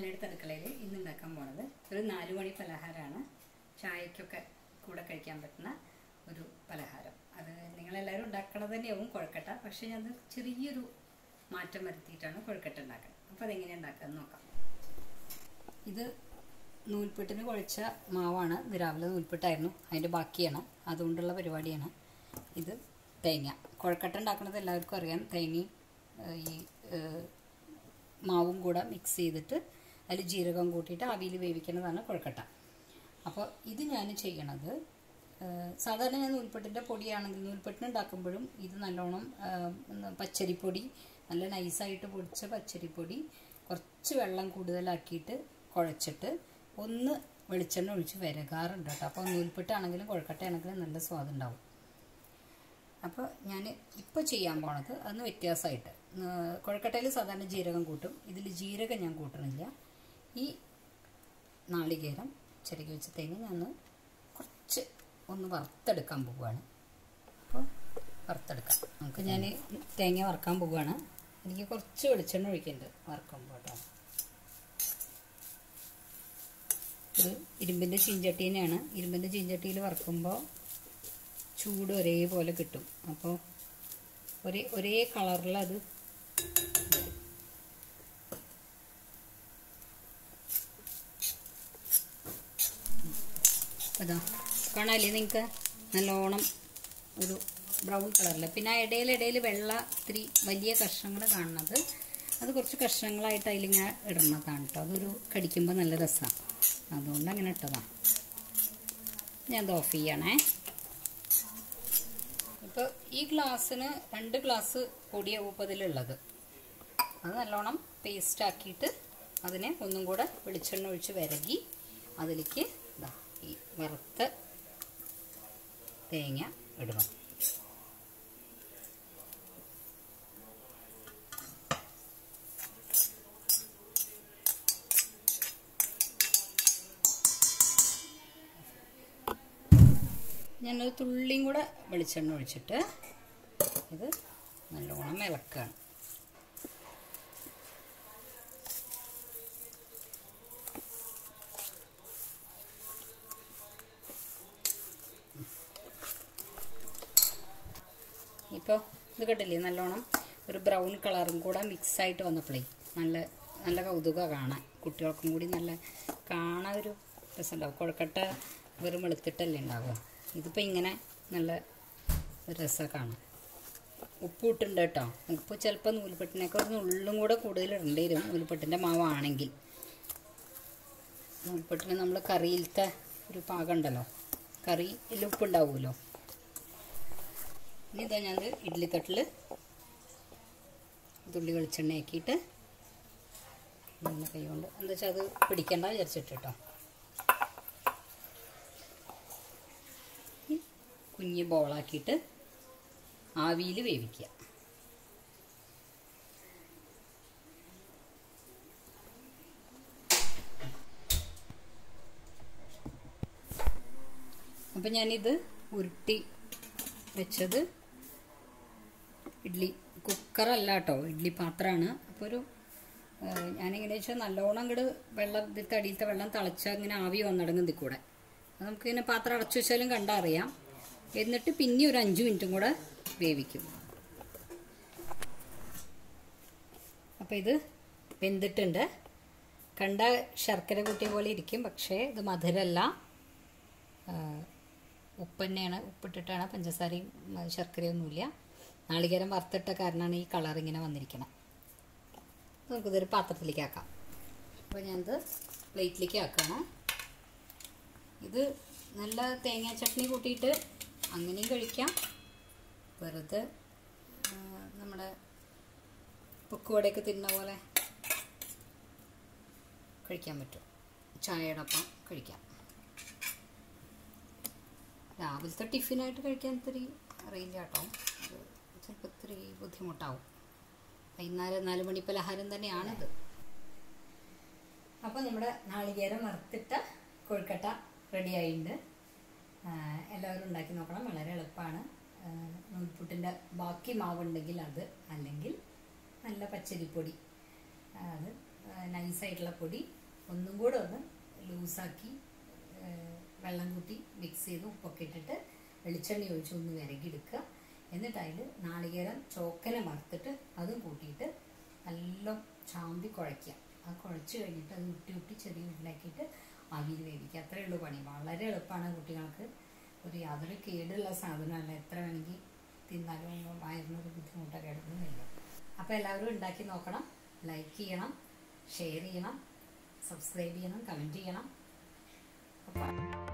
മലയുടെ അടുക്കളയിൽ ഇന്ന് ഉണ്ടാക്കാൻ പോണത് ഒരു നാല് മണി പലഹാരമാണ് ചായക്കൊക്കെ കൂടെ കഴിക്കാൻ പറ്റുന്ന ഒരു പലഹാരം അത് നിങ്ങളെല്ലാവരും ഉണ്ടാക്കണത് തന്നെയാവും കൊഴക്കട്ട പക്ഷേ ഞാൻ ചെറിയൊരു മാറ്റം വരുത്തിയിട്ടാണ് കൊഴക്കട്ട ഉണ്ടാക്കുന്നത് അപ്പോൾ അതെങ്ങനെ ഉണ്ടാക്കാമെന്ന് നോക്കാം ഇത് നൂൽപ്പെട്ടിന് കുഴച്ച മാവാണ് ഇത് രാവിലെ നൂൽപ്പെട്ടായിരുന്നു അതിൻ്റെ ബാക്കിയാണ് അതുകൊണ്ടുള്ള പരിപാടിയാണ് ഇത് തേങ്ങ കുഴക്കട്ട ഉണ്ടാക്കുന്നത് എല്ലാവർക്കും അറിയാം തേങ്ങയും ഏഹ്, ഈ ഏഹ്, മാവും കൂടെ മിക്സ് ചെയ്തിട്ട് അതിൽ ജീരകം കൂട്ടിയിട്ട് ആവിയിൽ വേവിക്കുന്നതാണ് കുഴക്കട്ട അപ്പോൾ ഇത് ഞാൻ ചെയ്യണത് ഏഹ്, സാധാരണ ഞാൻ നൂൽപ്പെട്ടിൻ്റെ പൊടിയാണെങ്കിൽ നൂൽപ്പെട്ടിന് ഉണ്ടാക്കുമ്പോഴും ഇത് നല്ലോണം ഏഹ്, പച്ചരിപ്പൊടി നല്ല നൈസായിട്ട് പൊടിച്ച പച്ചരിപ്പൊടി കുറച്ച് വെള്ളം കൂടുതലാക്കിയിട്ട് കുഴച്ചിട്ട് ഒന്ന് വെളിച്ചെണ്ണ ഒഴിച്ച് വിരകാറുണ്ട് കേട്ടോ അപ്പോൾ നൂൽപ്പെട്ടാണെങ്കിലും കുഴക്കട്ടയാണെങ്കിലും നല്ല സ്വാദുണ്ടാവും അപ്പോൾ ഞാൻ ഇപ്പോൾ ചെയ്യാൻ പോണത് അന്ന് വ്യത്യാസമായിട്ട് കുഴക്കട്ടയിൽ സാധാരണ ജീരകം കൂട്ടും ഇതിൽ ജീരകം ഞാൻ കൂട്ടണില്ല ഈ നാളികേരം ചിരകി വെച്ച തേങ്ങ ഞാൻ കുറച്ച് ഒന്ന് വറുത്തെടുക്കാൻ പോവുകയാണ് അപ്പോൾ വറുത്തെടുക്കാം നമുക്ക് ഞാൻ തേങ്ങ വറുക്കാൻ പോവുകയാണ് എനിക്ക് കുറച്ച് വെളിച്ചെണ്ണ ഒഴിക്കുന്നുണ്ട് വറുക്കുമ്പോൾ കേട്ടോ ഇത് ഇരുമ്പിൻ്റെ ചീഞ്ചട്ടി തന്നെയാണ് ഇരുമ്പിൻ്റെ ചീഞ്ചട്ടിയിൽ വറുക്കുമ്പോൾ ചൂട് ഒരേപോലെ കിട്ടും അപ്പോൾ ഒരേ ഒരേ കളറിൽ അത് അതാ കാണാല്ലേ നിങ്ങൾക്ക് നല്ലോണം ഒരു ബ്രൗൺ കളറിൽ പിന്നെ ആ ഇടയിൽ ഇടയിൽ വെള്ള ഇത്തിരി വലിയ കഷ്ണങ്ങൾ കാണുന്നത് അത് കുറച്ച് കഷ്ണങ്ങളായിട്ട് അതിലിങ്ങനെ ഇടുന്നതാണ് കേട്ടോ അതൊരു കടിക്കുമ്പോൾ നല്ല രസമാണ് അതുകൊണ്ട് അങ്ങനെ ഇട്ടതാണ് ഞാൻ ഇത് ഓഫ് ചെയ്യണേ ഇപ്പോൾ ഈ ഗ്ലാസ്സിന് രണ്ട് ഗ്ലാസ് പൊടിയാവും ഇപ്പോൾ ഇതിലുള്ളത് അത് നല്ലോണം പേസ്റ്റ് ആക്കിയിട്ട് അതിനെ ഒന്നും കൂടെ വെളിച്ചെണ്ണ ഒഴിച്ച് വിരകി അതിലേക്ക് ഇതാ ഈ വറുത്ത തേങ്ങ ഇടണം ഞാനൊരു തുള്ളിയും കൂടെ വെളിച്ചെണ്ണ ഒഴിച്ചിട്ട് ഇത് നല്ലോണം ഇളക്കുകയാണ് ഇപ്പോൾ ഇത് കണ്ടില്ലേ നല്ലോണം ഒരു ബ്രൗൺ കളറും കൂടെ മിക്സ് ആയിട്ട് വന്നപ്പോഴേ നല്ല നല്ല കൗതുക കാണാൻ കുട്ടികൾക്കും കൂടി നല്ല കാണാൻ ഒരു രസമുണ്ടാവും കുഴക്കട്ട വെറും വെളുത്തിട്ടല്ലേ ഉണ്ടാവുക ഇതിപ്പോൾ ഇങ്ങനെ നല്ല രസം കാണാം ഉപ്പ് ഇട്ടുണ്ട് കേട്ടോ ഉപ്പ് ചിലപ്പോൾ നൂൽപ്പെട്ടിനൊക്കെ ഒരു നുള്ളും കൂടെ കൂടുതൽ ഇടേണ്ടി വരും നൂൽപ്പെട്ടിൻ്റെ മാവാണെങ്കിൽ നൂൽപ്പെട്ടിന് നമ്മൾ കറിയിലത്തെ ഒരു പാകം ഉണ്ടല്ലോ കറിയിൽ ഉപ്പുണ്ടാവുമല്ലോ ഇനി ഇതാ ഞാൻ ഇഡ്ഡലി തട്ടിൽ തുള്ളി വെളിച്ചെണ്ണ ആക്കിയിട്ട് നല്ല കൈ കൊണ്ട് എന്താ വെച്ചാൽ അത് പിടിക്കണ്ട വിചാരിച്ചിട്ട് കേട്ടോ ഈ കുഞ്ഞ് ബോളാക്കിയിട്ട് ആവിയിൽ വേവിക്കുക അപ്പം ഞാനിത് ഉരുട്ടി വെച്ചത് ഇഡ്ഡലി കുക്കറല്ല കേട്ടോ ഇഡ്ഡലി പാത്രമാണ് അപ്പോൾ ഒരു ഏഹ്, ഞാനെങ്ങനെ വെച്ചാൽ നല്ലോണം അങ്ങോട്ട് വെള്ളം ഇതിലത്തെ അടിയിലത്തെ വെള്ളം തിളച്ചാൽ ഇങ്ങനെ ആവി വന്നടങ്ങും ഇതിൽ കൂടെ അത് നമുക്ക് ഇങ്ങനെ പാത്രം അടച്ചു വെച്ചാലും കണ്ടറിയാം എന്നിട്ട് പിന്നെ ഒരു അഞ്ച് മിനിറ്റും കൂടെ വേവിക്കും അപ്പോൾ ഇത് വെന്തിട്ടുണ്ട് കണ്ട ശർക്കര കൂട്ടിയ പോലെ ഇരിക്കും പക്ഷേ ഇത് മധുരമല്ല ഉപ്പ് തന്നെയാണ് ഉപ്പിട്ടിട്ടാണ് പഞ്ചസാരയും ഉം, ശർക്കരയൊന്നുമില്ല നാളികേരം വറുത്തിട്ട കാരണമാണ് ഈ കളർ ഇങ്ങനെ വന്നിരിക്കണം നമുക്കിതൊരു പാത്രത്തിലേക്ക് ആക്കാം അപ്പോൾ ഞാനിത് പ്ലേറ്റിലേക്ക് ആക്കുകയാണ് ഇത് നല്ല തേങ്ങാ ചട്നി കൂട്ടിയിട്ട് അങ്ങനെയും കഴിക്കാം വെറുതെ ആ, നമ്മുടെ പൊക്കുവടയൊക്കെ തിന്ന പോലെ കഴിക്കാൻ പറ്റും ചായയുടെ ഒപ്പം കഴിക്കാം രാവിലത്തെ ടിഫിനായിട്ട് കഴിക്കാൻ ഇത്തിരി അറിയില്ല കേട്ടോ അത് ചിലപ്പോൾ ഇത്തിരി ബുദ്ധിമുട്ടാവും വൈകുന്നേരം നാല് മണി പലഹാരം തന്നെയാണിത് അപ്പോൾ നമ്മുടെ നാളികേരം വറുത്തിട്ട കൊഴുക്കട്ട റെഡി ആയിട്ടുണ്ട് ആഹ് എല്ലാവരും ഉണ്ടാക്കി നോക്കണം വളരെ എളുപ്പമാണ് ആഹ് നൂൽപുട്ടിൻ്റെ ബാക്കി മാവുണ്ടെങ്കിൽ അത് അല്ലെങ്കിൽ നല്ല പച്ചരിപ്പൊടി അത് നൈസായിട്ടുള്ള പൊടി ഒന്നും കൂടെ ഒന്ന് ലൂസാക്കി വെള്ളം കൂട്ടി മിക്സ് ചെയ്ത് ഉപ്പൊക്കെ ഇട്ടിട്ട് വെളിച്ചെണ്ണ ഒഴിച്ച് ഒന്ന് വിരകിയെടുക്കുക എന്നിട്ട് അതിൽ നാളികേരം ചോക്കനെ വറുത്തിട്ട് അതും കൂട്ടിയിട്ട് നല്ല ചാമ്പി കുഴയ്ക്കുക ആ കുഴച്ച് കഴിഞ്ഞിട്ട് അത് ഉട്ടി ഉട്ടി ചെറിയ ഉരുളാക്കിയിട്ട് ആവിയിൽ വേവിക്കുക അത്രയേ ഉള്ളൂ പണി വളരെ എളുപ്പമാണ് കുട്ടികൾക്ക് ഒരു യാതൊരു കേടുള്ള സാധനമല്ല എത്ര വേണമെങ്കിൽ തിന്നാലും വയറിനൊരു ബുദ്ധിമുട്ടൊക്കെ എടുക്കുന്നില്ല അപ്പോൾ എല്ലാവരും ഉണ്ടാക്കി നോക്കണം ലൈക്ക് ചെയ്യണം ഷെയർ ചെയ്യണം സബ്സ്ക്രൈബ് ചെയ്യണം കമൻറ്റ് ചെയ്യണം അപ്പോൾ